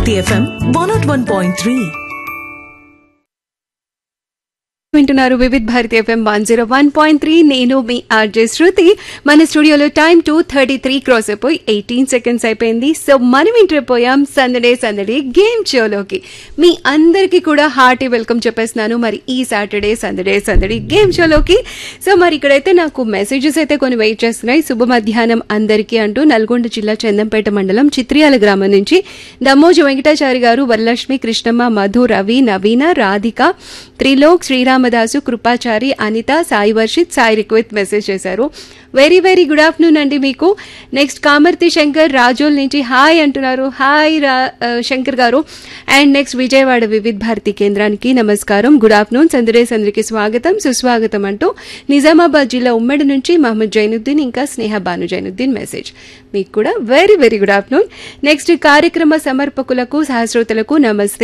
Bharati FM one not one point three వింటున్నారు Vividh Bharati FM one zero one point three నేను మీ RJ Shruti మన స్టూడియోలో time two thirty three cross అయిపోయి ఎయిటీన్ సెకండ్స్ అయిపోయింది సో మనం ఇంటర్పోయాం సందడే సందడి గేమ్ షోలోకి మీ అందరికీ కూడా హార్టీ వెల్కమ్ చెప్పేస్తున్నాను మరి ఈ సాటర్డే సందడే సందడి గేమ్ షోలోకి సో మరి ఇక్కడైతే నాకు మెసేజెస్ అయితే కొన్ని వెయిట్ చేస్తున్నాయి శుభ మధ్యాహ్నం అందరికీ అంటూ నల్గొండ జిల్లా చందంపేట మండలం చిత్రియాల గ్రామం నుంచి దమ్మోజు వెంకటాచారి గారు వరలక్ష్మి కృష్ణమ్మ మధు రవి నవీన రాధిక త్రిలోక్ శ్రీరామదాసు కృపాచారి అనిత సాయి వర్షిత్ సాయి రిక్వెత్ మెసేజ్ చేశారు వెరీ వెరీ గుడ్ ఆఫ్టర్నూన్ అండి మీకు నెక్స్ట్ కామర్తి శంకర్ రాజోల్ నుంచి హాయ్ అంటున్నారు హాయ్ రా ఆ, శంకర్ గారు అండ్ నెక్స్ట్ విజయవాడ వివిధ్ భారతి కేంద్రానికి నమస్కారం గుడ్ ఆఫ్టర్నూన్ సందడే సందరికి స్వాగతం సుస్వాగతం అంటూ నిజామాబాద్ జిల్లా ఉమ్మడి నుంచి మహమ్మద్ జైనుద్దీన్ ఇంకా స్నేహ బాను జైనుద్దీన్ మెసేజ్ మీకు కూడా very very good afternoon next కార్యక్రమ సమర్పకులకు సహస్రోతలకు నమస్తే